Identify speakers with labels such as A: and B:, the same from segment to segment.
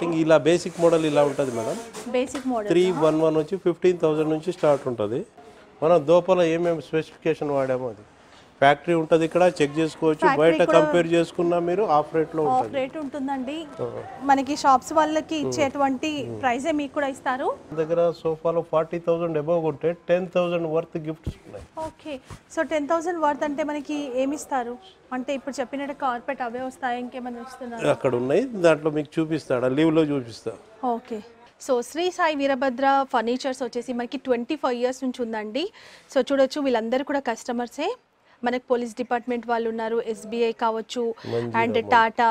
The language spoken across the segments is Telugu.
A: స్టార్టింగ్ ఇలా బేసిక్ మోడల్ ఇలా ఉంటుంది madam
B: basic model
A: three one one వచ్చి ఫిఫ్టీన్ థౌజండ్ నుంచి స్టార్ట్ ఉంటుంది మనం దోపల ఏమేమి స్పెసిఫికేషన్ వాడామో అది ఫ్యాక్టరీ ఉంటుంది ఇక్కడ చెక్ చేసుకోవచ్చు బయట కంపేర్ చేసుకున్నా మీరు ఆఫ్ రేట్లో ఉంటుంది
B: ఆఫ్ రేట్ ఉంటుందండి మనకి షాప్స్ వాళ్ళకి ఇచ్చేటువంటి ప్రైజే మీకు కూడా ఇస్తారు
A: మన దగ్గర సోఫాలో ఫార్టీ థౌజండ్ అబౌవ్ ఉంటే టెన్ థౌజండ్ వర్త్ గిఫ్ట్స్ ఉన్నాయి
B: okay so ten thousand worth అంటే మనకి ఏమి ఇస్తారు అంటే ఇప్పుడు చెప్పినట్టు కార్పెట్ అవే వస్తాయి ఇంకేమైనా ఇస్తున్నారు
A: అక్కడ ఉన్నాయి దాంట్లో మీకు చూపిస్తాడు లీవ్లో చూపిస్తా
B: okay so Shri Sai Veerabhadra furnitures వచ్చేసి మనకి ట్వంటీ ఫైవ్ ఇయర్స్ నుంచి ఉందండి సో చూడొచ్చు వీళ్ళందరూ కూడా కస్టమర్సే మనకి పోలీస్ డిపార్ట్మెంట్ వాళ్ళు ఉన్నారు ఎస్బీఐ కావచ్చు and Tata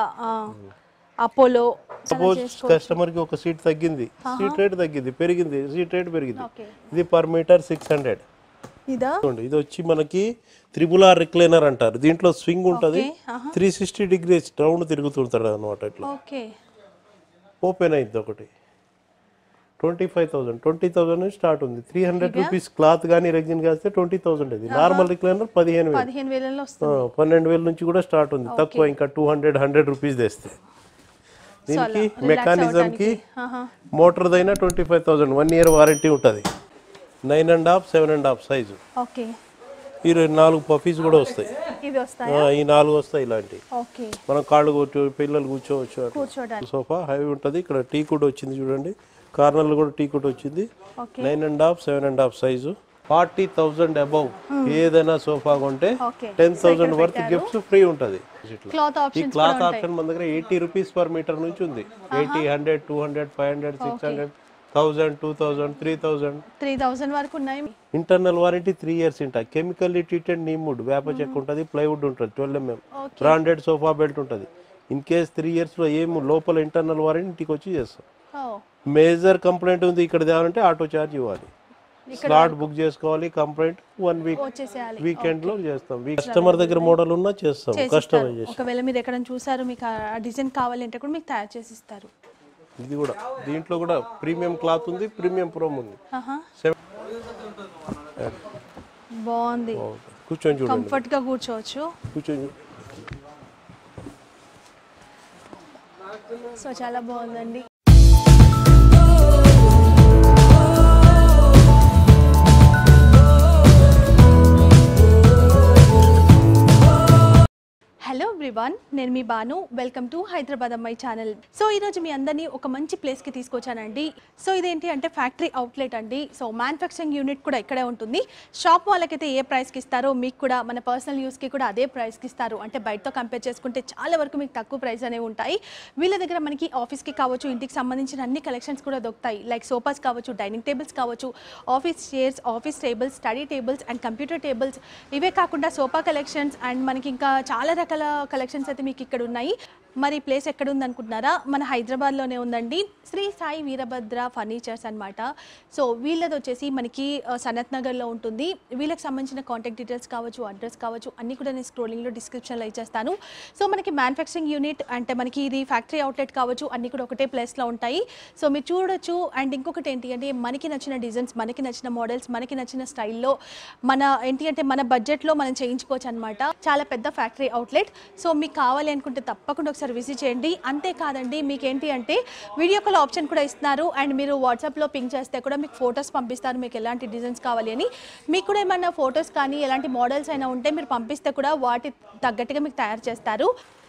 B: Apollo
A: suppose customer కి ఒక సీట్ తగ్గింది సీట్ రేట్ తగ్గింది పెరిగింది సీట్ రేట్ పెరిగింది
B: ఓకే
A: ఇది పర్ మీటర్ సిక్స్ హండ్రెడ్
B: ఇదా
A: చూడండి ఇది వచ్చి మనకి త్రిబుల్ ఆర్ రిక్లైనర్ అంటారు దీంట్లో స్వింగ్ ఉంటుంది త్రీ సిక్స్టీ డిగ్రీస్ రౌండ్ తిరుగుతుంటాడు అనమాట ఇట్లా
B: ఓకే
A: ఓపెన్ అయింది ఒకటి twenty five thousand twenty thousand నుంచి స్టార్ట్ ఉంది త్రీ హండ్రెడ్ రూపీస్ క్లాత్ కానీ రెగ్జిన్ కాస్తే ట్వంటీ థౌసండ్ ఇది నార్మల్ రిక్లైనర్ పదిహేను వేలు
B: పదిహేను వేలలో
A: ఆ,
B: వస్తుంది
A: పన్నెండు వేల నుంచి కూడా స్టార్ట్ ఉంది తక్కువ ఇంకా టూ హండ్రెడ్ హండ్రెడ్ రూపీస్ తెస్తే దీనికి మెకానిజంకి
B: ఆహా.
A: మోటార్దైనా twenty five thousand one year warranty ఉంటుంది nine and half seven and half size
B: okay
A: ఈ రెండు నాలుగు పఫీస్ కూడా వస్తాయి
B: ఇవి వస్తాయి
A: ఆ, ఈ నాలుగు వస్తాయి ఇలాంటివి
B: ఓకే
A: మనం కాళ్ళు కూర్చో పిల్లలు కూర్చోవచ్చు అట్లా.
B: కూర్చోడానికి
A: సోఫా హైవీ ఉంటుంది ఇక్కడ టీ కుడ్ వచ్చింది చూడండి కార్నర్లో కూడా టీ కుడ్ వచ్చింది
B: okay
A: nine and half seven and half size forty thousand above ఏదైనా సోఫా కొంటే
B: okay
A: ten thousand worth gifts free ఉంటుంది ఇట్లా
B: క్లాత్
A: ఈ
B: ఆప్షన్స్
A: క్లాత్ ఆప్షన్ మన దగ్గర ఎయిటీ రూపీస్ పర్ మీటర్ నుంచి ఉంది eighty hundred two hundred five hundred six hundred thousand two thousand three thousand
B: three thousand వరకు ఉన్నాయి
A: ఇంటర్నల్ వారంటీ త్రీ ఇయర్స్ ఉంటాయి కెమికల్లీ ట్రీటెడ్ నీమ్వుడ్ వేప చెక్క ఉంటుంది ప్లైవుడ్ ఉంటుంది twelve MM branded sofa belt ఉంటుంది ఇన్ కేస్ త్రీ ఇయర్స్లో ఏం లోపల ఇంటర్నల్ వారంటీ ఇంటికి వచ్చి చేస్తాం
B: ఓ
A: మేజర్ కంప్లైంట్ ఉంది ఇక్కడ తేవాలంటే ఆటో ఛార్జ్ ఇవ్వాలి స్లాట్ బుక్ చేసుకోవాలి కంప్లైంట్ వన్ వీక్
B: వచ్చేసేయాలి
A: వీకెండ్ లో చేస్తాం కస్టమర్ దగ్గర మోడల్ ఉన్నా చేస్తాం కస్టమైజేషన్
B: ఒకవేళ మీరు ఎక్కడ చూసారు మీకు ఆ డిజైన్ కావాలి అంటే కూడా మీకు తయారు చేసి ఇస్తారు
A: ఇది కూడా దీంట్లో కూడా ప్రీమియం క్లాత్ ఉంది ప్రీమియం ప్రోమ్ ఉంది
B: ఆహా.
A: సెవెన్
B: బాగుంది
A: కూర్చొని చూడండి
B: కంఫర్ట్ గా కూర్చోవచ్చు
A: కూర్చొని చూ-
B: సో చాలా బాగుందండి హలో ఎవ్రీవన్ నేను మీ బాను వెల్కమ్ టు హైదరాబాద్ అమ్మాయి ఛానల్ సో ఈరోజు మీ అందరినీ ఒక మంచి ప్లేస్కి తీసుకొచ్చానండి సో ఇదేంటి అంటే ఫ్యాక్టరీ అవుట్లెట్ అండి సో మ్యానుఫ్యాక్చరింగ్ యూనిట్ కూడా ఇక్కడే ఉంటుంది షాప్ వాళ్ళకైతే ఏ ప్రైస్కి ఇస్తారో మీకు కూడా మన పర్సనల్ యూస్కి కూడా అదే ప్రైస్కి ఇస్తారు అంటే బయటతో కంపేర్ చేసుకుంటే చాలా వరకు మీకు తక్కువ ప్రైస్ అనేవి ఉంటాయి వీళ్ళ దగ్గర మనకి ఆఫీస్కి కావచ్చు ఇంటికి సంబంధించిన అన్ని కలెక్షన్స్ కూడా దొరుకుతాయి లైక్ సోఫాస్ కావచ్చు డైనింగ్ టేబుల్స్ కావచ్చు office chairs office tables study tables and computer tables ఇవే కాకుండా సోఫా కలెక్షన్స్ అండ్ మనకి ఇంకా చాలా రకాల కలెక్షన్స్ అయితే మీకు ఇక్కడ ఉన్నాయి మరి ఈ ప్లేస్ ఎక్కడ ఉంది అనుకుంటున్నారా మన హైదరాబాద్లోనే ఉందండి శ్రీ సాయి వీరభద్ర ఫర్నిచర్స్ అన్నమాట సో వీళ్ళది వచ్చేసి మనకి ఆ, సనత్ నగర్లో ఉంటుంది వీళ్ళకి సంబంధించిన కాంటాక్ట్ డీటెయిల్స్ కావచ్చు అడ్రస్ కావచ్చు అన్నీ కూడా నేను స్క్రోలింగ్లో డిస్క్రిప్షన్లో ఇచ్చేస్తాను సో మనకి మ్యానుఫ్యాక్చరింగ్ యూనిట్ అంటే మనకి ఇది ఫ్యాక్టరీ అవుట్లెట్ కావచ్చు అన్నీ కూడా ఒకటే ప్లేస్లో ఉంటాయి సో మీరు చూడొచ్చు అండ్ ఇంకొకటి ఏంటి అంటే మనకి నచ్చిన డిజైన్స్ మనకి నచ్చిన మోడల్స్ మనకి నచ్చిన స్టైల్లో మన ఏంటి అంటే మన బడ్జెట్లో మనం చేయించుకోవచ్చు అనమాట చాలా పెద్ద ఫ్యాక్టరీ అవుట్లెట్ సో మీకు కావాలి అనుకుంటే తప్పకుండా ఒకసారి విజిట్ చేయండి అంతేకాదండి మీకు ఏంటి అంటే వీడియో కాల్ ఆప్షన్ కూడా ఇస్తున్నారు అండ్ మీరు వాట్సాప్లో పింక్ చేస్తే కూడా మీకు ఫొటోస్ పంపిస్తారు మీకు ఎలాంటి డిజైన్స్ కావాలి అని మీకు కూడా ఏమన్నా ఫొటోస్ కానీ ఎలాంటి మోడల్స్ అయినా ఉంటే మీరు పంపిస్తే కూడా వాటి తగ్గట్టుగా మీకు తయారు చేస్తారు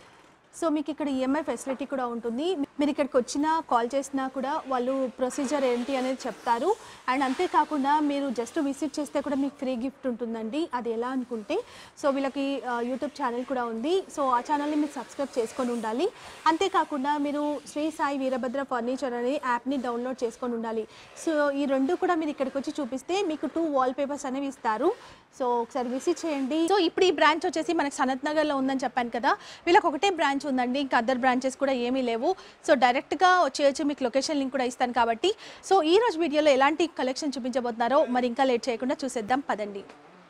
B: సో మీకు ఇక్కడ ఈఎంఐ ఫెసిలిటీ కూడా ఉంటుంది మీరు ఇక్కడికి వచ్చినా కాల్ చేసినా కూడా వాళ్ళు ప్రొసీజర్ ఏంటి అనేది చెప్తారు అండ్ అంతేకాకుండా మీరు జస్ట్ విజిట్ చేస్తే కూడా మీకు ఫ్రీ గిఫ్ట్ ఉంటుందండి అది ఎలా అనుకుంటే సో వీళ్ళకి ఆ, యూట్యూబ్ ఛానల్ కూడా ఉంది సో ఆ ఛానల్ని మీరు సబ్స్క్రైబ్ చేసుకొని ఉండాలి అంతేకాకుండా మీరు శ్రీ సాయి వీరభద్ర ఫర్నిచర్ అనే యాప్ని డౌన్లోడ్ చేసుకొని ఉండాలి సో ఈ రెండు కూడా మీరు ఇక్కడికి వచ్చి చూపిస్తే మీకు టూ వాల్ పేపర్స్ అనేవి ఇస్తారు సో ఒకసారి విజిట్ చేయండి సో ఇప్పుడు ఈ బ్రాంచ్ వచ్చేసి మనకి సనత్ నగర్లో ఉందని చెప్పాను కదా వీళ్ళకి ఒకటే బ్రాంచ్ ఉందండి ఇంకా అదర్ బ్రాంచెస్ కూడా ఏమీ లేవు సో డైరెక్ట్గా వచ్చేయచ్చు మీకు లొకేషన్ లింక్ కూడా ఇస్తాను కాబట్టి సో ఈ రోజు వీడియోలో ఎలాంటి కలెక్షన్ చూపించబోతున్నారో మరి ఇంకా లేట్ చేయకుండా చూసేద్దాం పదండి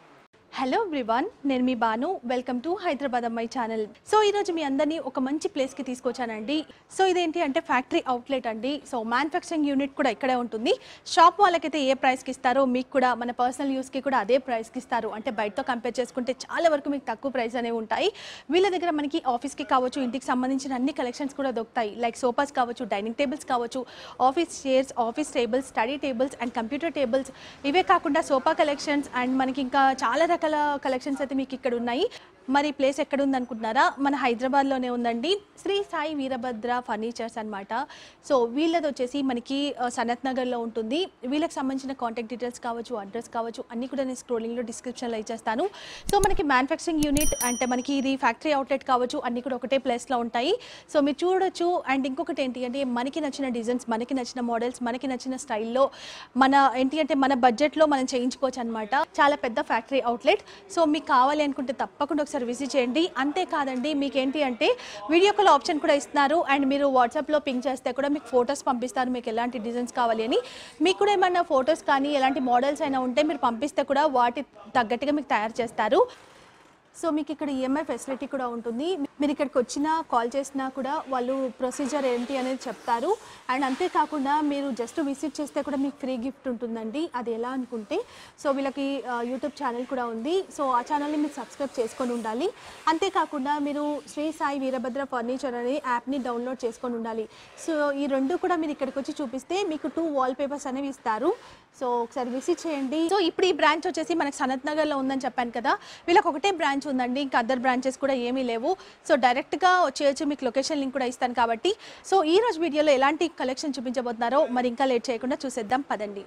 B: హలో ఎవ్రీవన్ నేను మీ బాను వెల్కమ్ టు హైదరాబాద్ అమ్మాయి ఛానల్ సో ఈరోజు మీ అందరినీ ఒక మంచి ప్లేస్కి తీసుకొచ్చానండి సో ఇదేంటి అంటే ఫ్యాక్టరీ అవుట్లెట్ అండి సో మ్యానుఫ్యాక్చరింగ్ యూనిట్ కూడా ఇక్కడే ఉంటుంది షాప్ వాళ్ళకైతే ఏ ప్రైస్కి ఇస్తారో మీకు కూడా మన పర్సనల్ యూస్కి కూడా అదే ప్రైస్కి ఇస్తారు అంటే బయటతో కంపేర్ చేసుకుంటే చాలా వరకు మీకు తక్కువ ప్రైస్ అనేవి ఉంటాయి వీళ్ళ దగ్గర మనకి ఆఫీస్కి కావచ్చు ఇంటికి సంబంధించిన అన్ని కలెక్షన్స్ కూడా దొరుకుతాయి లైక్ సోఫాస్ కావచ్చు డైనింగ్ టేబుల్స్ కావచ్చు office chairs office tables study tables and computer tables ఇవే కాకుండా సోఫా కలెక్షన్స్ అండ్ మనకి ఇంకా చాలా రకాల కలెక్షన్స్ అయితే మీకు ఇక్కడ ఉన్నాయి మరి ప్లేస్ ఎక్కడ ఉంది అనుకుంటున్నారా మన హైదరాబాద్లోనే ఉందండి శ్రీ సాయి వీరభద్ర ఫర్నిచర్స్ అన్నమాట సో వీళ్ళది వచ్చేసి మనకి ఆ, సనత్ నగర్లో ఉంటుంది వీళ్ళకి సంబంధించిన కాంటాక్ట్ డీటెయిల్స్ కావచ్చు అడ్రస్ కావచ్చు అన్నీ కూడా నేను స్క్రోలింగ్లో డిస్క్రిప్షన్లో ఇచ్చేస్తాను సో మనకి మ్యానుఫ్యాక్చరింగ్ యూనిట్ అంటే మనకి ఇది ఫ్యాక్టరీ అవుట్లెట్ కావచ్చు అన్నీ కూడా ఒకటే ప్లేస్లో ఉంటాయి సో మీరు చూడొచ్చు అండ్ ఇంకొకటి ఏంటి అంటే మనకి నచ్చిన డిజైన్స్ మనకి నచ్చిన మోడల్స్ మనకి నచ్చిన స్టైల్లో మన ఏంటి అంటే మన బడ్జెట్లో మనం చేయించుకోవచ్చు అనమాట చాలా పెద్ద ఫ్యాక్టరీ అవుట్లెట్ సో మీకు కావాలి అనుకుంటే తప్పకుండా ఒకసారి విజిట్ చేయండి అంతేకాదండి మీకు ఏంటి అంటే వీడియో కాల్ ఆప్షన్ కూడా ఇస్తున్నారు అండ్ మీరు వాట్సాప్లో పింక్ చేస్తే కూడా మీకు ఫొటోస్ పంపిస్తారు మీకు ఎలాంటి డిజైన్స్ కావాలి అని మీకు కూడా ఏమన్నా ఫొటోస్ కానీ ఎలాంటి మోడల్స్ అయినా ఉంటే మీరు పంపిస్తే కూడా వాటి తగ్గట్టుగా మీకు తయారు చేస్తారు సో మీకు ఇక్కడ ఈఎంఐ ఫెసిలిటీ కూడా ఉంటుంది మీరు ఇక్కడికి వచ్చినా కాల్ చేసినా కూడా వాళ్ళు ప్రొసీజర్ ఏంటి అనేది చెప్తారు అండ్ అంతేకాకుండా మీరు జస్ట్ విజిట్ చేస్తే కూడా మీకు ఫ్రీ గిఫ్ట్ ఉంటుందండి అది ఎలా అనుకుంటే సో వీళ్ళకి ఆ, యూట్యూబ్ ఛానల్ కూడా ఉంది సో ఆ ఛానల్ని మీరు సబ్స్క్రైబ్ చేసుకొని ఉండాలి అంతేకాకుండా మీరు శ్రీ సాయి వీరభద్ర ఫర్నిచర్ అనే యాప్ని డౌన్లోడ్ చేసుకొని ఉండాలి సో ఈ రెండు కూడా మీరు ఇక్కడికి వచ్చి చూపిస్తే మీకు టూ వాల్ పేపర్స్ అనేవి ఇస్తారు సో ఒకసారి విజిట్ చేయండి సో ఇప్పుడు ఈ బ్రాంచ్ వచ్చేసి మనకి సనత్ నగర్లో ఉందని చెప్పాను కదా వీళ్ళకి ఒకటే బ్రాంచ్ ఉందండి ఇంకా అదర్ బ్రాంచెస్ కూడా ఏమీ లేవు సో డైరెక్ట్గా వచ్చేయచ్చు మీకు లొకేషన్ లింక్ కూడా ఇస్తాను కాబట్టి సో ఈ రోజు వీడియోలో ఎలాంటి కలెక్షన్ చూపించబోతున్నారో మరి ఇంకా లేట్ చేయకుండా చూసేద్దాం పదండి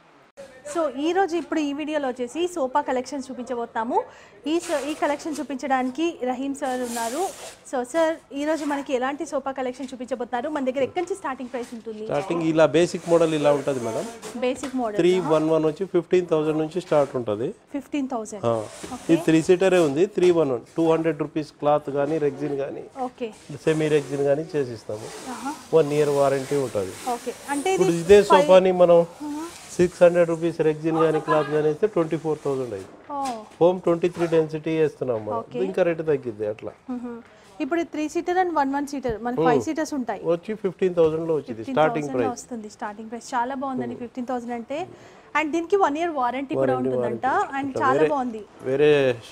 B: సో ఈ రోజు ఇప్పుడు ఈ వీడియోలో వచ్చేసి సోఫా కలెక్షన్ చూపించబోతున్నాము ఈ స- ఈ కలెక్షన్ చూపించడానికి రహీం సార్ ఉన్నారు సో సార్ ఈ రోజు మనకి ఎలాంటి సోఫా కలెక్షన్ చూపించబోతున్నారు మన దగ్గర ఎక్కడి నుంచి స్టార్టింగ్ ప్రైస్ ఉంటుంది
A: స్టార్టింగ్ ఇలా బేసిక్ మోడల్ ఇలా ఉంటుంది madam
B: basic model
A: three one one వచ్చి ఫిఫ్టీన్ థౌసండ్ నుంచి స్టార్ట్ ఉంటుంది
B: ఫిఫ్టీన్ థౌసండ్
A: ఆ. ఇది త్రీ సీటరే ఉంది three one one two hundred rupees cloth కానీ రెగ్జిన్ కానీ
B: ఓకే
A: సెమీ రెగ్జిన్ కానీ చేసిస్తాము వన్ ఇయర్ వారంటీ ఉంటుంది
B: ఓకే అంటే ఇది
A: ఇప్పుడు ఇదే సోఫాని మనం సిక్స్ హండ్రెడ్ రూపీస్ రెగ్జిన్ కానీ క్లాత్ కానీ వేస్తే ట్వంటీ ఫోర్ థౌసండ్ అయింది
B: ఓ
A: హోమ్ ట్వంటీ త్రీ డెన్సిటీ వేస్తున్నాం మనం ఇంకా రేటు తగ్గిద్ది అట్లా
B: మ్మ్. ఇప్పుడు three seater and one one seater మనకి ఫైవ్ సీటర్స్ ఉంటాయి
A: వచ్చి ఫిఫ్టీన్ థౌసండ్ లో వచ్చింది స్టార్టింగ్
B: 15,000 లో వస్తుంది స్టార్టింగ్ ప్రైస్ చాలా బాగుందండి ఫిఫ్టీన్ థౌసండ్ అంటే అండ్ దీనికి వన్ ఇయర్ వారంటీ కూడా ఉంటుందంట అండ్ చాలా బాగుంది
A: వేరే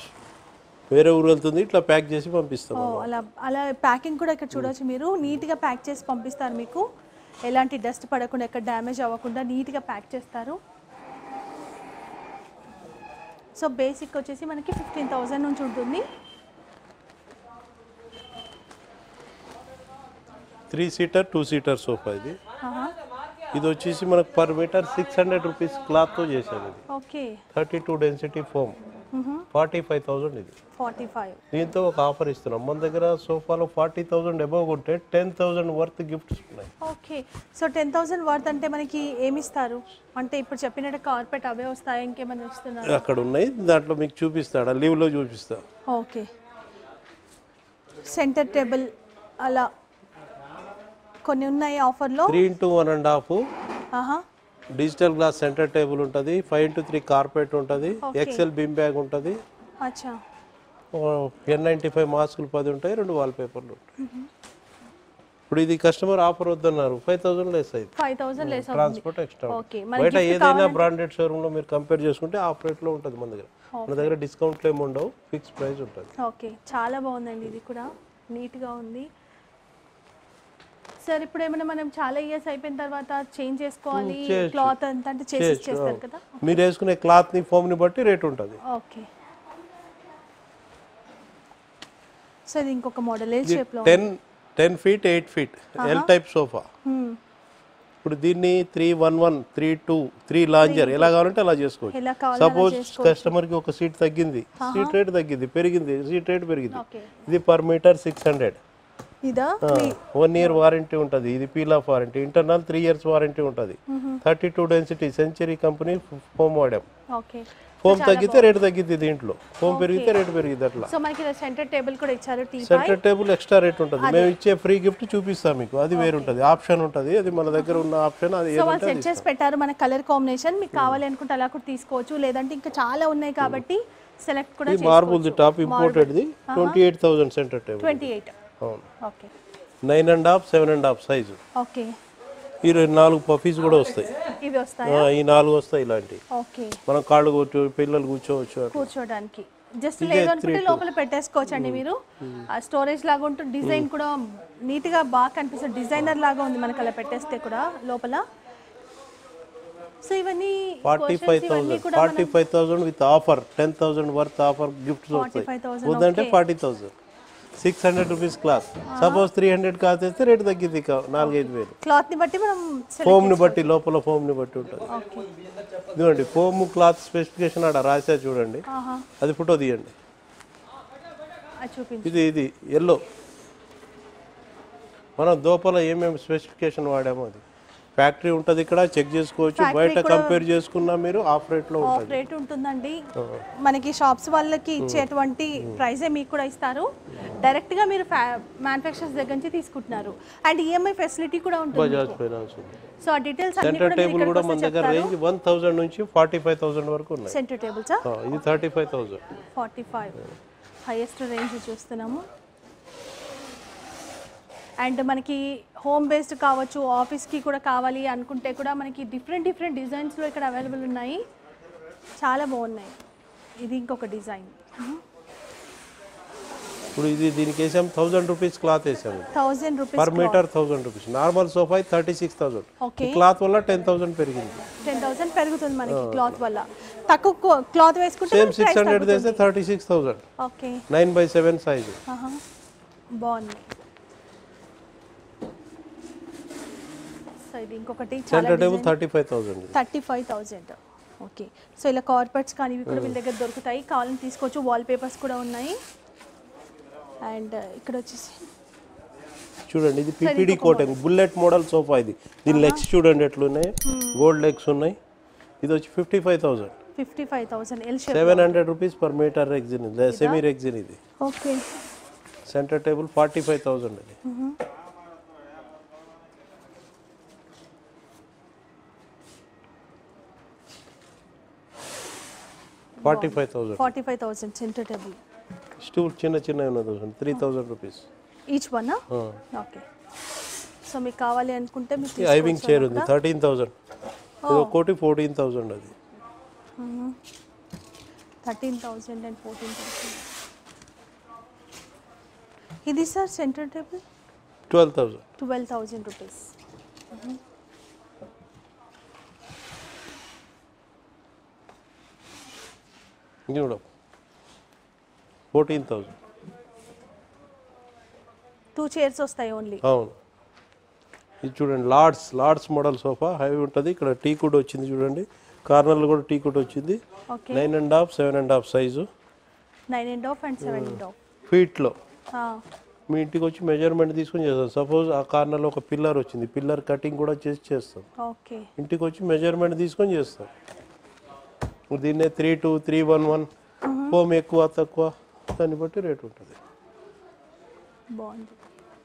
A: వేరే ఊరు వెళ్తుంది ఇట్లా ప్యాక్ చేసి పంపిస్తాం
B: ఓ అలా అలా ప్యాకింగ్ కూడా ఇక్కడ చూడొచ్చు మీరు నీట్గా ప్యాక్ చేసి పంపిస్తారు మీకు ఎలాంటి డస్ట్ పడకుండా ఎక్కడ డ్యామేజ్ అవ్వకుండా నీట్గా ప్యాక్ చేస్తారు సో బేసిక్ వచ్చేసి మనకి ఫిఫ్టీన్ థౌజండ్ నుంచి ఉంటుంది
A: three seater two seater sofa ఇది
B: ఆహా.
A: ఇది వచ్చేసి మనకు per metre six hundred rupees క్లాత్తో చేసేది ఇది
B: okay
A: thirty two density foam forty five thousand ఇది
B: ఫార్టీ ఫైవ్
A: దీంతో ఒక ఆఫర్ ఇస్తున్నాం మన దగ్గర సోఫాలో ఫార్టీ థౌజండ్ అబౌవ్ ఉంటే టెన్ థౌజండ్ వర్త్ గిఫ్ట్స్ ఉన్నాయి
B: okay so ten thousand worth అంటే మనకి ఏమి ఇస్తారు అంటే ఇప్పుడు చెప్పినట్టు కార్పెట్ అవే వస్తాయి ఇంకేమైనా ఇస్తున్నారు
A: అక్కడ ఉన్నాయి దాంట్లో మీకు చూపిస్తాడు లీవ్లో చూపిస్తా
B: ఓకే సెంటర్ టేబుల్ అలా కొన్ని ఉన్నాయి ఆఫర్లో
A: three into one and half
B: ఆహా
A: డిజిటల్ గ్లాస్ సెంటర్ టేబుల్ ఉంటుంది ఫైవ్ ఇంటూ త్రీ కార్పెట్ ఉంటుంది ఎక్సెల్ బిమ్ బ్యాగ్ ఉంటుంది
B: అచ్చా
A: ఎన్ నైంటీ ఫైవ్ మాస్కులు పది ఉంటాయి రెండు వాల్ పేపర్లు ఉంటాయి ఇప్పుడు ఇది కస్టమర్ ఆఫర్ వద్దన్నారు ఫైవ్ థౌసండ్ లెస్ అయింది
B: ఫైవ్ థౌసండ్ లెస్ అవుతుంది
A: ట్రాన్స్పోర్ట్ ఎక్స్ట్రా
B: ఓకే
A: బయట ఏదైనా బ్రాండెడ్ షోరూమ్ లో మీరు కంపేర్ చేసుకుంటే ఆఫ్ రేట్ లో ఉంటుంది మన దగ్గర మన దగ్గర డిస్కౌంట్లు ఏమి ఉండవు ఫిక్స్ ప్రైస్ ఉంటుంది
B: ఓకే చాలా బాగుందండి ఇది కూడా నీట్గా ఉంది సార్ ఇప్పుడు ఏమైనా మనం చాలా ఇయర్స్ అయిపోయిన తర్వాత చేంజ్ చేసుకోవాలి క్లాత్ అంతా అంటే చేసి చేస్తారు కదా
A: మీరు వేసుకునే క్లాత్ ని ఫోమ్ ని బట్టి రేట్ ఉంటుంది
B: ఓకే సో ఇది ఇంకొక మోడల్ ఎల్ షేప్లో
A: ten ten feet eight feet L type sofa ఇప్పుడు దీన్ని three one one three two three lounger ఎలా కావాలంటే అలా చేసుకోవచ్చు
B: ఎలా కావాలో
A: సపోజ్ కస్టమర్ కి ఒక సీట్ తగ్గింది సీట్ రేట్ తగ్గింది పెరిగింది సీట్ రేట్ పెరిగింది
B: ఓకే
A: ఇది పర్ మీటర్ సిక్స్ హండ్రెడ్
B: ఇదా
A: వన్ ఇయర్ వారంటీ ఉంటుంది ఇది peel off warranty internal three years warranty ఉంటుంది thirty two density Century company foam వాడాం
B: ఓకే
A: ఫోమ్ తగ్గితే రేటు తగ్గిద్ది దీంట్లో ఫోమ్ పెరిగితే రేటు పెరిగిద్ది అట్లా
B: సో మనకి సెంటర్ టేబుల్ కూడా ఇచ్చారు tea
A: centre table extra rate ఉంటుంది మేము ఇచ్చే ఫ్రీ గిఫ్ట్ చూపిస్తాం మీకు అది వేరు ఉంటుంది ఆప్షన్ ఉంటుంది అది మన దగ్గర ఉన్న ఆప్షన్ అది
B: సో వాళ్ళు సెట్ చేసి పెట్టారు మన కలర్ కాంబినేషన్ మీకు కావాలి అనుకుంటే అలా కూడా తీసుకోవచ్చు లేదంటే ఇంకా చాలా ఉన్నాయి కాబట్టి సెలెక్ట్ కూడా
A: ఈ మార్బుల్ ది టాప్ ఇంపోర్టెడ్ది twenty eight thousand centre table
B: twenty eight
A: అవును
B: okay
A: nine and half seven and half size
B: okay
A: ఈ రెండు నాలుగు పఫీస్ కూడా వస్తాయి
B: ఇవి వస్తాయి
A: ఆ, ఈ నాలుగు వస్తాయి ఇలాంటివి
B: ఓకే
A: మనం కాళ్ళు కూర్చో పిల్లలు కూర్చోవచ్చు అట్లా.
B: కూర్చోడానికి జస్ట్ లేదు అనుకుంటే లోపల పెట్టేసుకోవచ్చు అండి మీరు ఆ స్టోరేజ్ లాగా ఉంటుంది డిజైన్ కూడా నీట్ గా బాగా కనిపిస్తుంది డిజైనర్ లాగా ఉంది మనకి అలా పెట్టేస్తే కూడా లోపల సో ఇవన్నీ
A: forty five thousand forty five thousand with offer ten thousand worth offer gifts వస్తాయి
B: 45,000,
A: వద్దంటే forty thousand six hundred rupees cloth suppose three hundred కాతేస్తే రేటు తగ్గింది కా- నాలుగైదు వేలు
B: క్లాత్ ని బట్టి మనం
A: ఫోమ్ ని బట్టి లోపల ఫోమ్ ని బట్టి ఉంటుంది
B: ఓకే
A: ఇదిగోండి ఫోమ్ క్లాత్ స్పెసిఫికేషన్ ఆడ రాసా చూడండి
B: ఆహా
A: అది ఫోటో తీయండి
B: అది చూపించు
A: ఇది ఇది ఎల్లో మనం దోపల ఏమేమి స్పెసిఫికేషన్ వాడామో అది ఫ్యాక్టరీ ఉంటుంది ఇక్కడ చెక్ చేసుకోవచ్చు బయట కంపేర్ చేసుకున్నా మీరు ఆఫ్ రేట్లో
B: ఆఫ్
A: ఉంటుంది
B: రేట్ ఉంటుందండి మనకి షాప్స్ వాళ్ళకి ఇచ్చేటువంటి ప్రైజే మీకు కూడా ఇస్తారు డైరెక్ట్ గా మీరు మ్యానుఫ్యాక్చర్స్ దగ్గర నుంచి తీసుకుంటున్నారు అండ్ ఈఎంఐ ఫెసిలిటీ కూడా ఉంటుంది
A: బజాజ్ ఫైనాన్స్ ఉంది
B: సో ఆ డీటెయిల్స్ అన్ని
A: సెంటర్
B: కూడా మీరు
A: టేబుల్ కూడా
B: ఇక్కడికి
A: మన
B: వస్తే
A: దగ్గర రేంజ్ వన్ థౌసండ్ నుంచి ఫార్టీ ఫైవ్ థౌసండ్ వరకు ఉన్నాయి
B: సెంటర్ టేబుల్సా
A: ఆ, ఇది thirty five thousand
B: forty five highest range చూస్తున్నాము అండ్ మనకి హోమ్ బేస్డ్ కావచ్చు ఆఫీస్కి కూడా కావాలి అనుకుంటే కూడా మనకి డిఫరెంట్ డిఫరెంట్ డిజైన్స్లో ఇక్కడ అవైలబుల్ ఉన్నాయి చాలా బాగున్నాయి ఇది ఇంకొక డిజైన్
A: ఇప్పుడు ఇది దీనికి వేసాం థౌసండ్ రూపీస్ క్లాత్ వేసాము
B: thousand rupees
A: per metre thousand rupees normal sofa thirty six thousand
B: okay
A: cloth వల్ల టెన్ థౌసండ్ పెరిగింది
B: టెన్ థౌసండ్ పెరుగుతుంది మనకి క్లాత్ వల్ల తక్కువ క్లాత్ వేసుకుంటే
A: సేమ్ సిక్స్ హండ్రెడ్ వేస్తే thirty six thousand
B: okay
A: nine by seven size
B: బాగుంది సో ఇది ఇంకొకటి చాలా
A: centre table thirty five thousand
B: thirty five thousand okay so ఇలా కార్పెట్స్ కానీ ఇవి కూడా వీళ్ళ దగ్గర దొరుకుతాయి కావాలని తీసుకోవచ్చు వాల్ పేపర్స్ కూడా ఉన్నాయి అండ్ ఇక్కడ వచ్చేసి
A: చూడండి ఇది PPD coating bullet model sofa ఇది దీని లెగ్స్ చూడండి ఎట్లున్నాయి గోల్డ్ లెగ్స్ ఉన్నాయి ఇది వచ్చి fifty five thousand
B: fifty five thousand L shape
A: seven hundred rupees per metre rexine ఇది సెమీ రెగ్జిన్ ఇది
B: okay
A: centre table forty five thousand అది forty five thousand
B: forty five thousand centre table
A: stool చిన్న చిన్న ఉన్న thousand three thousand rupees
B: each one okay so మీకు కావాలి అనుకుంటే మీకు
A: ఐవింగ్ చైర్ ఉంది థర్టీన్ థౌసండ్ ఇది ఒకటి ఫోర్టీన్ థౌసండ్ అది
B: thirteen thousand and fourteen thousand ఇది sir centre table
A: twelve thousand
B: twelve thousand rupees
A: ఇది కూడా ఫోర్టీన్ థౌసండ్
B: టూ చైర్స్ వస్తాయి ఓన్లీ
A: అవును ఇది చూడండి Lords Lords model sofa heavy ఉంటుంది ఇక్కడ టీ కుడ్ వచ్చింది చూడండి కార్నర్లో కూడా టీ కుడ్ వచ్చింది
B: okay
A: nine and half seven and half size
B: nine and half and seven and half
A: ఫీట్లో మీ ఇంటికి వచ్చి మెజర్మెంట్ తీసుకొని చేస్తాం సపోజ్ ఆ కార్నర్లో ఒక పిల్లర్ వచ్చింది పిల్లర్ కటింగ్ కూడా చేసి చేస్తాం
B: ఓకే
A: ఇంటికి వచ్చి మెజర్మెంట్ తీసుకొని చేస్తాం దీన్నే three two three one one home ఎక్కువ తక్కువ దాన్ని బట్టి రేట్ ఉంటుంది
B: బాగుంది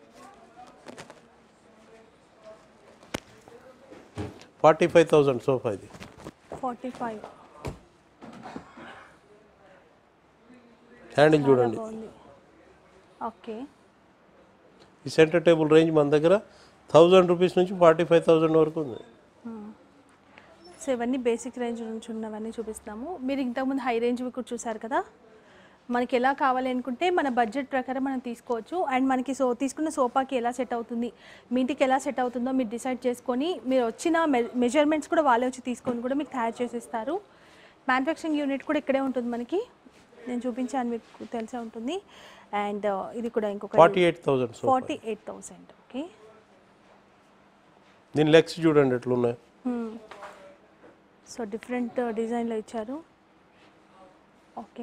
A: ఫార్టీ ఫైవ్ థౌసండ్ సోఫా ఇది
B: ఫార్టీ ఫైవ్
A: హ్యాండిల్ చూడండి
B: బాగుంది ఓకే
A: ఈ సెంటర్ టేబుల్ రేంజ్ మన దగ్గర థౌజండ్ రూపీస్ నుంచి ఫార్టీ ఫైవ్ థౌజండ్ వరకు ఉంది
B: సో ఇవన్నీ బేసిక్ రేంజ్ నుంచి ఉన్నవన్నీ చూపిస్తున్నాము మీరు ఇంతకుముందు హై రేంజ్ కూడా చూసారు కదా మనకి ఎలా కావాలి అనుకుంటే మన బడ్జెట్ ప్రకారం మనం తీసుకోవచ్చు అండ్ మనకి సో తీసుకున్న సోఫాకి ఎలా సెట్ అవుతుంది మీ ఇంటికి ఎలా సెట్ అవుతుందో మీరు డిసైడ్ చేసుకొని మీరు వచ్చిన మెజర్మెంట్స్ కూడా వాళ్ళే వచ్చి తీసుకొని కూడా మీకు తయారు చేసి ఇస్తారు మ్యానుఫ్యాక్చరింగ్ యూనిట్ కూడా ఇక్కడే ఉంటుంది మనకి నేను చూపించాను మీకు తెలిసే ఉంటుంది అండ్ ఇది కూడా ఇంకొక
A: forty eight thousand sofa
B: forty eight thousand okay
A: దీని లెగ్స్ చూడండి ఎట్లున్నాయి
B: సో డిఫరెంట్ డిజైన్లో ఇచ్చారు ఓకే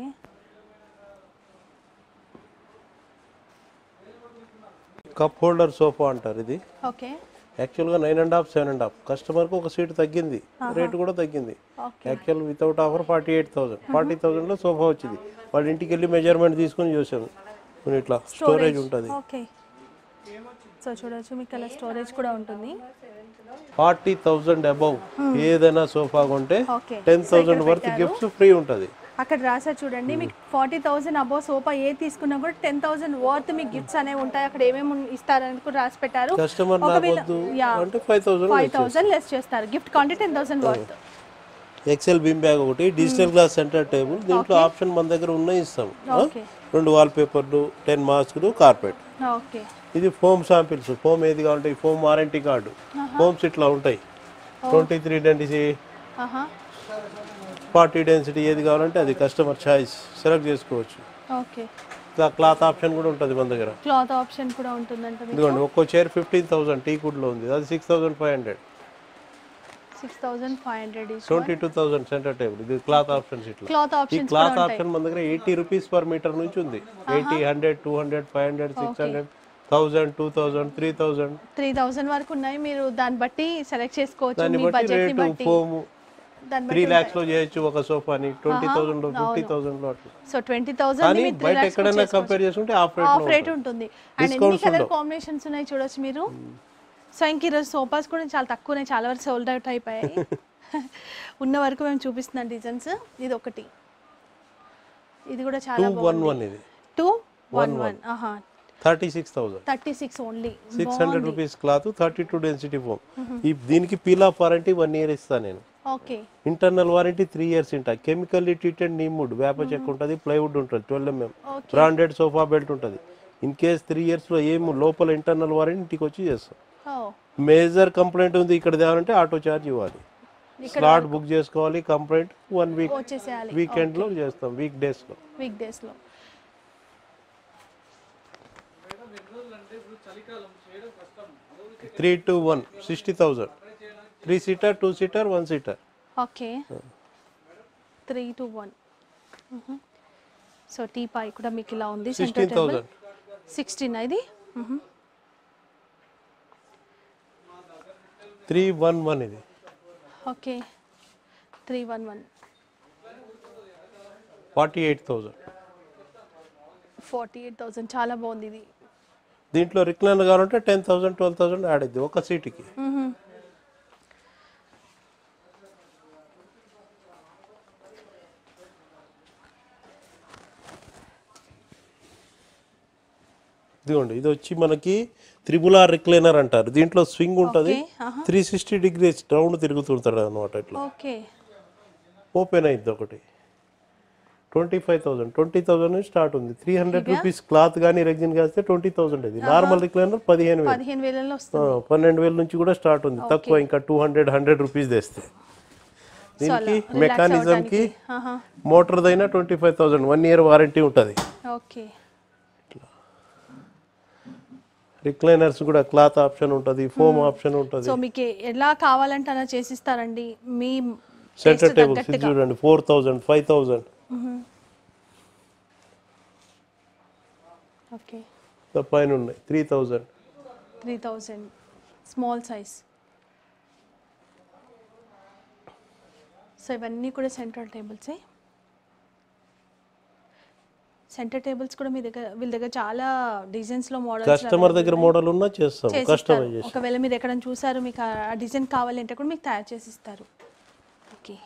A: కప్ హోల్డర్ సోఫా అంటారు ఇది
B: ఓకే
A: యాక్చువల్గా nine and half seven and half కస్టమర్కి ఒక సీట్ తగ్గింది రేట్ కూడా తగ్గింది
B: okay
A: actual without offer forty eight thousand forty థౌసండ్లో సోఫా వచ్చింది వాళ్ళ ఇంటికి వెళ్ళి మెజర్మెంట్ తీసుకొని చూసాము కొన్ని ఇట్లా స్టోరేజ్ ఉంటుంది
B: ఓకే సో చూడొచ్చు మీకు అలా స్టోరేజ్ కూడా ఉంటుంది
A: ఫార్టీ థౌసండ్ అబౌవ్ ఏదైనా సోఫా కొంటే
B: okay
A: ten thousand worth gifts free ఉంటుంది
B: అక్కడ రాసారు చూడండి మీకు ఫార్టీ థౌసండ్ అబౌవ్ సోఫా ఏ తీసుకున్నా కూడా టెన్ థౌసండ్ వర్త్ మీకు గిఫ్ట్స్ అనేవి ఉంటాయి అక్కడ ఏమేమి ఉన్- ఇస్తారని కూడా రాసి పెట్టారు
A: కస్టమర్ నాకు
B: ఒకవేళ
A: వద్దు
B: యా
A: అంటే five thousand
B: five thousand less చేస్తారు గిఫ్ట్ కాంటే ten thousand worth
A: excel bean bag ఒకటి డిజిటల్ గ్లాస్ సెంటర్ టేబుల్ దీంట్లో ఆప్షన్ మన దగ్గర ఉన్నాయి ఇస్తాం ఆ?
B: ఓకే
A: రెండు వాల్ పేపర్లు టెన్ మాస్క్లు కార్పెట్
B: ఓకే
A: ఇది ఫోమ్ శాంపిల్స్ ఫోమ్ ఏది కావాలంటే ఈ ఫోమ్ వారంటీ కార్డు ఫోమ్స్ ఇట్లా ఉంటాయి ట్వంటీ త్రీ డెన్సిటీ
B: ఆహా
A: ఫార్టీ డెన్సిటీ ఏది కావాలంటే అది కస్టమర్ చాయిస్ సెలెక్ట్ చేసుకోవచ్చు
B: ఓకే
A: ఇంకా క్లాత్ ఆప్షన్ కూడా ఉంటుంది మన దగ్గర
B: క్లాత్ ఆప్షన్ కూడా ఉంటుందంట మీకు
A: ఇదిగోండి ఒక్కో చైర్ ఫిఫ్టీన్ థౌసండ్ టీ కుడ్లో ఉంది అది six thousand five hundred
B: six thousand five hundred
A: twenty two thousand centre table ఇది క్లాత్ ఆప్షన్స్ ఇట్లా
B: క్లాత్
A: ఈ
B: ఆప్షన్స్
A: క్లాత్ ఆప్షన్ మన దగ్గర ఎయిటీ రూపీస్ పర్ మీటర్ నుంచి ఉంది eighty hundred two hundred five hundred six hundred thousand two thousand three thousand
B: three thousand వరకు ఉన్నాయి మీరు దాన్ని బట్టి సెలెక్ట్ చేసుకోవచ్చు
A: దాన్ని
B: మీ
A: బట్టి
B: బడ్జెట్ ని
A: రేటు
B: బట్టి
A: ఫోమ్
B: దాన్ని
A: త్రీ
B: బట్టి
A: ల్యాక్స్ లో చేయొచ్చు ఒక సోఫాని ట్వంటీ థౌసండ్ లో ఫిఫ్టీ థౌసండ్ లో అట్లా
B: సో ట్వంటీ థౌసండ్
A: కానీ బయట ఎక్కడైనా కంపేర్ చేసుకుంటే ఆఫ్ రేట్
B: ఆఫ్ రేట్ ఉంటుంది అండ్ ఎన్ని కలర్ కాంబినేషన్స్ ఉన్నాయి చూడొచ్చు మీరు సో ఇంక ఈరోజు సోఫాస్ కూడా చాలా తక్కువ ఉన్నాయి చాలా వరకు సోల్డ్ అవుట్ అయిపోయాయి ఉన్న వరకు మేము చూపిస్తున్నాం డిజైన్స్ ఇది ఒకటి ఇది కూడా చాలా
A: టూ వన్ వన్ ఇది
B: టూ వన్ వన్ ఆహా
A: thirty six thousand
B: thirty six only
A: six hundred rupees cloth thirty two density foam ఈ దీనికి peel off warranty one year ఇస్తాను నేను
B: okay
A: internal warranty three years ఉంటాయి కెమికల్లీ ట్రీటెడ్ నీమ్వుడ్ వేప చెక్క ఉంటుంది ప్లైవుడ్ ఉంటుంది twelve mm
B: Okay.
A: Branded sofa belt ఉంటుంది ఇన్ కేస్ త్రీ ఇయర్స్లో ఏం లోపల ఇంటర్నల్ వారంటీ ఇంటికి వచ్చి చేస్తాం
B: ఓ
A: మేజర్ కంప్లైంట్ ఉంది ఇక్కడ తేవాలంటే ఆటో చార్జ్ ఇవ్వాలి స్లాట్ బుక్ చేసుకోవాలి కంప్లైంట్ వన్ వీక్
B: వచ్చేసేయాలి
A: వీకెండ్లో చేస్తాం వీక్ డేస్లో
B: వీక్ డేస్లో
A: three two one sixty thousand three seater two seater one seater
B: okay three two one so teapoy కూడా మీకు ఇలా ఉంది centre
A: sixteen
B: table
A: thousand
B: sixteen ఇది మ్మ్.
A: త్రీ వన్ వన్ ఇది
B: okay three one one
A: forty eight thousand
B: forty eight thousand చాలా బాగుంది ఇది
A: దీంట్లో రిక్లైన్ కావాలంటే ten thousand twelve thousand add అయింది ఒక సీట్కి
B: మ్మ్.
A: ఇదిగోండి ఇది వచ్చి మనకి త్రిబుల్ ఆర్ రిక్లైనర్ అంటారు దీంట్లో స్వింగ్ ఉంటుంది
B: ఓకే ఆహా.
A: త్రీ సిక్స్టీ డిగ్రీస్ రౌండ్ తిరుగుతుంటాడు అనమాట ఇట్లా
B: ఓకే
A: ఓపెన్ అయింది ఒకటి twenty five thousand twenty thousand నుంచి స్టార్ట్ ఉంది త్రీ హండ్రెడ్ రూపీస్ క్లాత్ కానీ రెగ్జిన్ కాస్తే ట్వంటీ థౌసండ్ ఇది నార్మల్ రిక్లైనర్ పదిహేను వేలు
B: పదిహేను వేలలో
A: ఆ,
B: వస్తుంది
A: పన్నెండు వేల నుంచి కూడా స్టార్ట్ ఉంది తక్కువ ఇంకా టూ హండ్రెడ్ హండ్రెడ్ రూపీస్ తెస్తే
B: సో అలా
A: దీనికి
B: relax
A: మెకానిజంకి
B: అవ్వడానికి. ఆహా.
A: మోటార్దైనా twenty five thousand one year warranty ఉంటుంది
B: ఓకే
A: రిక్లైనర్స్ కూడా క్లాత్ ఆప్షన్ ఉంటుంది ఫోమ్ ఆప్షన్ ఉంటుంది
B: సో మీకు ఎలా కావాలంటే అలా చేసిస్తారండి మీ
A: సెంటర్
B: taste
A: టేబుల్స్ ఇది
B: తగ్గట్టుగా.
A: చూడండి four thousand five thousand
B: okay
A: పైన ఉన్నాయి three thousand
B: three thousand small size so ఇవన్నీ కూడా సెంట్రల్ టేబుల్సే సెంటర్ టేబుల్స్ కూడా మీ దగ్గర వీళ్ళ దగ్గర చాలా డిజైన్స్ లో మోడల్స్
A: కస్టమర్ దగ్గర మోడల్ ఉన్నా చేస్తాం
B: చేసిస్తారు
A: కస్టమైజేషన్
B: ఒకవేళ మీరు ఎక్కడ చూసారు మీకు ఆ డిజైన్ కావాలంటే కూడా మీకు తయారు చేసి ఇస్తారు ఓకే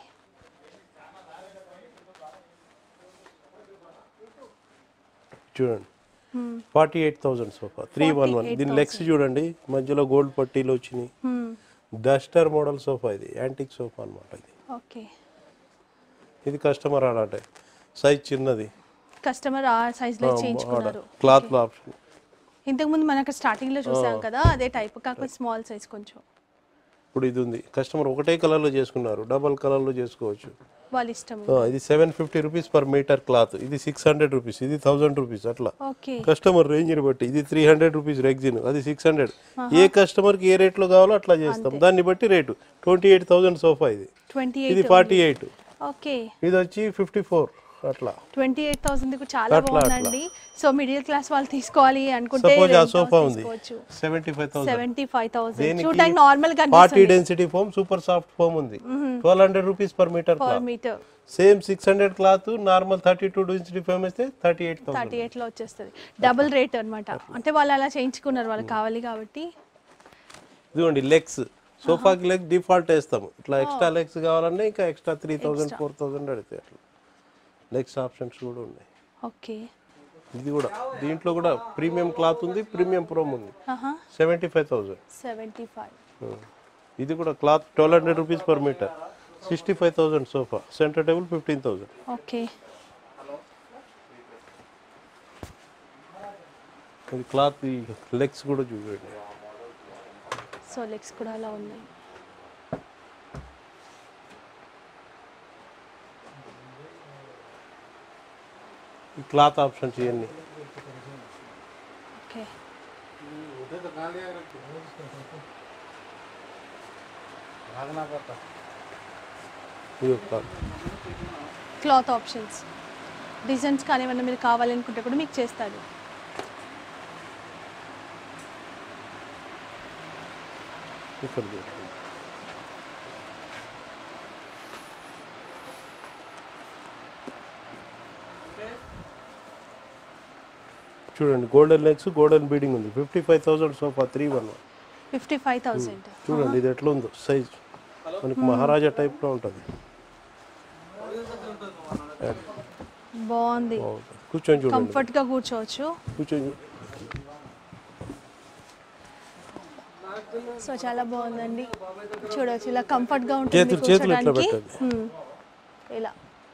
A: చూడండి forty eight thousand sofa three one one దీని లెగ్స్ చూడండి మధ్యలో గోల్డ్ పట్టీలు వచ్చినాయి డస్టర్ మోడల్ సోఫా ఇది యాంటిక్ సోఫా అన్నమాట ఇది
B: ఓకే
A: ఇది కస్టమర్ ఆడ సైజ్ చిన్నది
B: కస్టమర్ ఆ సైజ్ లో చేయించుకున్నారు
A: క్లాత్ లో ఆప్షన్
B: ఇంతకు ముందు మనకు స్టార్టింగ్ లో చూసాం కదా అదే టైప్ కాకపోతే స్మాల్ సైజ్ కొంచెం
A: ఇప్పుడు ఇది ఉంది కస్టమర్ ఒకటే కలర్ లో చేసుకున్నారు డబల్ కలర్ లో చేసుకోవచ్చు
B: వాళ్ళ ఇష్టం
A: ఆ, ఇది seven fifty rupees per metre cloth ఇది సిక్స్ హండ్రెడ్ రూపీస్ ఇది థౌసండ్ రూపీస్ అట్లా
B: ఓకే
A: కస్టమర్ రేంజ్ ని బట్టి ఇది త్రీ హండ్రెడ్ రూపీస్ రెగ్జిన్ అది సిక్స్ హండ్రెడ్ ఏ కస్టమర్ కి ఏ రేట్ లో కావాలో అట్లా చేస్తాం దాన్ని బట్టి rate twenty eight thousand sofa ఇది
B: ట్వంటీ
A: ఇది
B: ఎయిట్
A: ఫార్టీ ఎయిట్
B: ఓకే
A: ఇది వచ్చి ఫిఫ్టీ ఫోర్ అట్లా
B: ట్వంటీ ఎయిట్ థౌసండ్ చాలా బాగుందండి సో మిడిల్ క్లాస్ వాళ్ళు తీసుకోవాలి అనుకుంటే
A: సపోజ్ ఆ
B: rent house
A: సోఫా ఉంది
B: తీసుకోవచ్చు
A: seventy five thousand
B: seventy five thousand
A: దేనికి
B: చూడడానికి నార్మల్ గా
A: forty density foam super soft foam ఉంది twelve hundred rupees per metre
B: per
A: cloth
B: metre
A: same six hundred cloth normal thirty two density foam ఇస్తే thirty eight thousand
B: thirty eight లో వచ్చేస్తుంది డబుల్ రేట్ అన్నమాట అంటే వాళ్ళు అలా చేయించుకున్నారు వాళ్ళకి కావాలి కాబట్టి
A: ఇదిగోండి లెగ్స్ సోఫాకి లెగ్ డిఫాల్ట్ వేస్తాము ఇట్లా ఎక్స్ట్రా లెగ్స్ కావాలంటే ఇంకా extra three thousand four thousand అడితే అట్లా నెక్స్ట్ ఆప్షన్స్ కూడా ఉన్నాయి
B: ఓకే
A: ఇది కూడా దీంట్లో కూడా ప్రీమియం క్లాత్ ఉంది ప్రీమియం ప్రోమ్ ఉంది
B: ఆహా
A: seventy five thousand
B: seventy five
A: ఇది కూడా cloth twelve hundred rupees per metre sixty five thousand sofa centre table fifteen thousand
B: okay
A: ఇది క్లాత్ ఈ లెగ్స్ కూడా చూడండి
B: సో లెగ్స్ కూడా అలా ఉన్నాయి
A: ఈ క్లాత్ ఆప్షన్స్ ఇవన్నీ
B: ఓకే
A: ఇది ఒక క్లాత్
B: క్లాత్ ఆప్షన్స్ డిజైన్స్ కానీ ఏమన్నా మీరు కావాలనుకుంటే కూడా మీకు చేస్తారు
A: ఇక్కడ చూడండి చూడండి గోల్డెన్ లెగ్స్ గోల్డెన్ బీడింగ్ ఉంది fifty five thousand sofa three one one
B: fifty five thousand
A: చూడండి ఇది ఎట్లా ఉందో సైజ్ మనకి మహారాజా టైప్లో ఉంటుంది
B: బాగుంది
A: బాగుంటుంది. కూర్చొని చూడండి
B: కంఫర్ట్గా కూర్చోవచ్చు
A: కూర్చొని చూ-
B: సో చాలా బాగుందండి చూడవచ్చు ఇలా కంఫర్ట్గా ఉంటుంది
A: చేతులు- చేతులు ఇట్లా
B: కూర్చోడానికి
A: పెట్టండి.
B: హ్మ్. ఇలా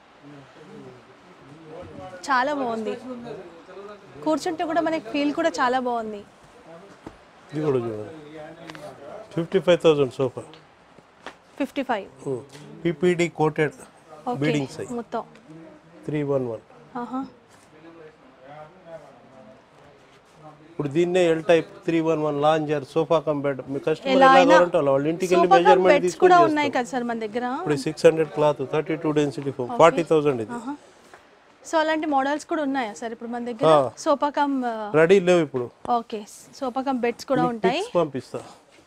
B: చాలా బాగుంది కూర్చుంటే కూడా మనకి ఫీల్ కూడా చాలా బాగుంది
A: ఇది కూడా చూడండి fifty five thousand sofa
B: fifty five
A: PVD coated
B: okay
A: beading size
B: మొత్తం
A: త్రీ వన్ వన్
B: ఆహా
A: ఇప్పుడు దీన్నే L type three one one lounger sofa cum bed మీ కస్టమర్
B: ఎలా
A: ఎలా
B: అయినా
A: కావాలంటే అలా వాళ్ళ ఇంటికి వెళ్ళి
B: సోఫా కమ్
A: మెజర్మెంట్
B: బెడ్స్
A: తీసుకొని
B: కూడా
A: చేస్తాం.
B: ఉన్నాయి కదా సార్ మన దగ్గర
A: ఇప్పుడు six hundred cloth thirty two density foam forty thousand ఇది
B: సో అలాంటి మోడల్స్ కూడా ఉన్నాయా సార్ ఇప్పుడు మన దగ్గర
A: ఆ.
B: సోఫా కమ్
A: రెడీ లేవు ఇప్పుడు
B: ఓకే సోఫా కమ్ బెడ్స్ కూడా ఉంటాయి
A: పిక్స్ పంపిస్తా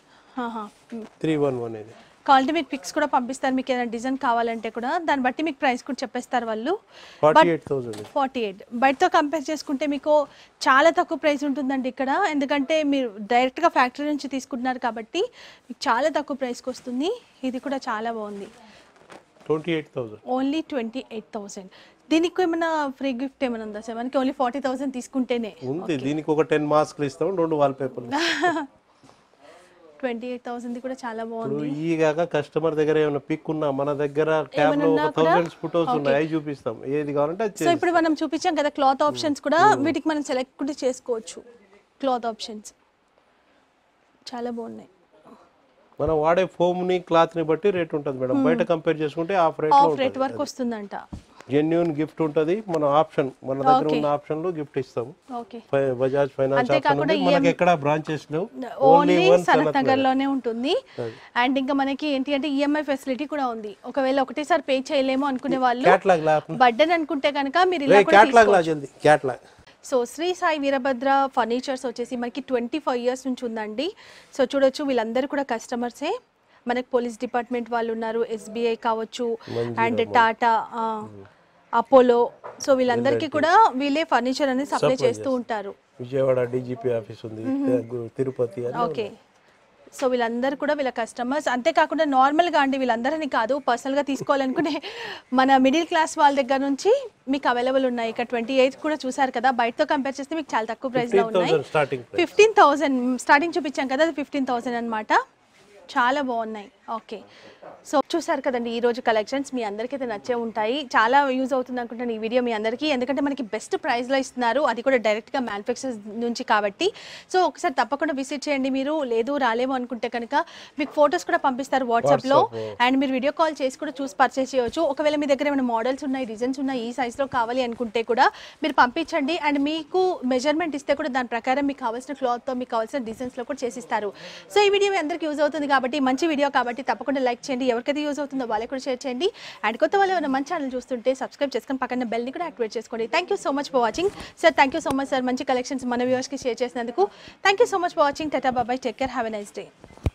A: త్రీ వన్ వన్ ఇది
B: క్వాలిటీ మీకు పిక్స్ కూడా పంపిస్తారు మీకు ఏదైనా డిజైన్ కావాలంటే కూడా దాన్ని బట్టి మీకు ప్రైస్ కూడా చెప్పేస్తారు వాళ్ళు
A: forty eight thousand
B: forty eight బయటతో కంపేర్ చేసుకుంటే మీకు చాలా తక్కువ ప్రైస్ ఉంటుందండి ఇక్కడ ఎందుకంటే మీరు డైరెక్ట్గా ఫ్యాక్టరీ నుంచి తీసుకుంటున్నారు కాబట్టి మీకు చాలా తక్కువ ప్రైస్కి వస్తుంది ఇది కూడా చాలా బాగుంది
A: twenty eight thousand
B: only twenty eight thousand దీనికి ఏమైనా ఫ్రీ గిఫ్ట్ ఏమైనా ఉందా సార్ మనకి ఓన్లీ ఫార్టీ థౌసండ్ తీసుకుంటేనే
A: ఉంది దీనికి ఒక టెన్ మాస్క్లు ఇస్తాం రెండు వాల్ పేపర్లు
B: ట్వంటీ ఎయిట్ థౌసండ్ కూడా చాలా బాగుంది
A: ఇప్పుడు ఈ కాక కస్టమర్ దగ్గర ఏమైనా పిక్ ఉన్నా మన దగ్గర ట్యాబ్ లో ఒక థౌసండ్స్ ఫోటోస్ ఉన్నాయి అవి చూపిస్తాం ఏది కావాలంటే అది
B: సో ఇప్పుడు మనం చూపించాం కదా క్లాత్ ఆప్షన్స్ కూడా వీటికి మనం సెలెక్ట్ కూడా చేసుకోవచ్చు క్లాత్ ఆప్షన్స్ చాలా బాగున్నాయి
A: మనం వాడే ఫోమ్ ని క్లాత్ ని బట్టి రేట్ ఉంటుంది మేడం బయట కంపేర్ చేసుకుంటే ఆఫ్ రేట్ లో
B: ఆఫ్ రేట్ వరకు వస్తుందంట
A: జెన్యున్ గిఫ్ట్ ఉంటది మన ఆప్షన్ మన దగ్గర ఉన్న ఆప్షన్ లో గిఫ్ట్ ఇస్తాం
B: ఓకే
A: ఫై- బజాజ్ ఫైనాన్స్ ఆప్షన్
B: అంతేకాకుండా
A: ఉంది మనకి ఎక్కడ బ్రాంచెస్ లేవు
B: ఓన్లీ సనత్ నగర్ లోనే ఉంటుంది అండ్ ఇంకా మనకి ఏంటి అంటే ఈఎంఐ ఫెసిలిటీ కూడా ఉంది ఒకవేళ ఒకటేసారి పే చేయలేము అనుకునే వాళ్ళు
A: క్యాట్లాగ్ లా
B: బర్డెన్ అనుకుంటే కనుక మీరు ఇలా కూడా
A: క్యాట్లాగ్ లా జల్దీ catalogue
B: so Shri Sai Veerabhadra furnitures వచ్చేసి మనకి ట్వంటీ ఫైవ్ ఇయర్స్ నుంచి ఉందండి సో చూడొచ్చు వీళ్ళందరూ కూడా కస్టమర్సే మనకి పోలీస్ డిపార్ట్మెంట్ వాళ్ళు ఉన్నారు ఎస్బీఐ కావచ్చు అండ్ టాటా అపోలో సో వీళ్ళందరికీ కూడా వీళ్ళే ఫర్నిచర్ అనేది సప్లై చేస్తూ ఉంటారు
A: విజయవాడ డీజీపీ ఆఫీస్ ఉంది గు- తిరుపతి అని
B: ఓకే సో వీళ్ళందరూ కూడా వీళ్ళ కస్టమర్స్ అంతేకాకుండా నార్మల్గా అండి వీళ్ళందరినీ కాదు పర్సనల్గా తీసుకోవాలనుకునే మన మిడిల్ క్లాస్ వాళ్ళ దగ్గర నుంచి మీకు అవైలబుల్ ఉన్నాయి ఇక్కడ ట్వంటీ ఎయిట్ కూడా చూసారు కదా బయటతో కంపేర్ చేస్తే మీకు చాలా తక్కువ ప్రైస్లో ఉన్నాయి
A: thousand starting
B: fifteen thousand starting చూపించాం కదా అది ఫిఫ్టీన్ థౌసండ్ అనమాట చాలా బాగున్నాయి ఓకే సో చూసారు కదండి ఈ రోజు కలెక్షన్స్ మీ అందరికీ అయితే నచ్చే ఉంటాయి చాలా యూజ్ అవుతుంది అనుకుంటాను ఈ వీడియో మీ అందరికీ ఎందుకంటే మనకి బెస్ట్ ప్రైస్లో ఇస్తున్నారు అది కూడా డైరెక్ట్గా మ్యానుఫ్యాక్చర్ నుంచి కాబట్టి సో ఒకసారి తప్పకుండా విజిట్ చేయండి మీరు లేదు రాలేము అనుకుంటే కనుక మీకు ఫొటోస్ కూడా పంపిస్తారు వాట్సాప్లో అండ్ మీరు వీడియో కాల్ చేసి కూడా చూసి పర్చేస్ చేయవచ్చు ఒకవేళ మీ దగ్గర ఏమైనా మోడల్స్ ఉన్నాయి డిజైన్స్ ఉన్నాయి ఈ సైజ్లో కావాలి అనుకుంటే కూడా మీరు పంపించండి అండ్ మీకు మెజర్మెంట్ ఇస్తే కూడా దాని ప్రకారం మీకు కావాల్సిన క్లాత్తో మీకు కావాల్సిన డిజైన్స్లో కూడా చేసిస్తారు సో ఈ వీడియో మీ అందరికీ యూజ్ అవుతుంది కాబట్టి మంచి వీడియో కాబట్టి తప్పకుండా లైక్ చేయండి ఎవరికైతే యూజ్ అవుతుందో వాళ్ళకి కూడా షేర్ చేయండి అండ్ కొత్త వాళ్ళు ఏమైనా మంచి ఛానల్ చూస్తుంటే సబ్స్క్రైబ్ చేసుకొని పక్కన బెల్ని కూడా యాక్టివేట్ చేసుకోండి thank you so much for watching sir thank you so much sir మంచి కలెక్షన్స్ మన వ్యూవర్స్కి షేర్ చేసినందుకు thank you so much for watching టాటా బాబాయ్ take care have a nice day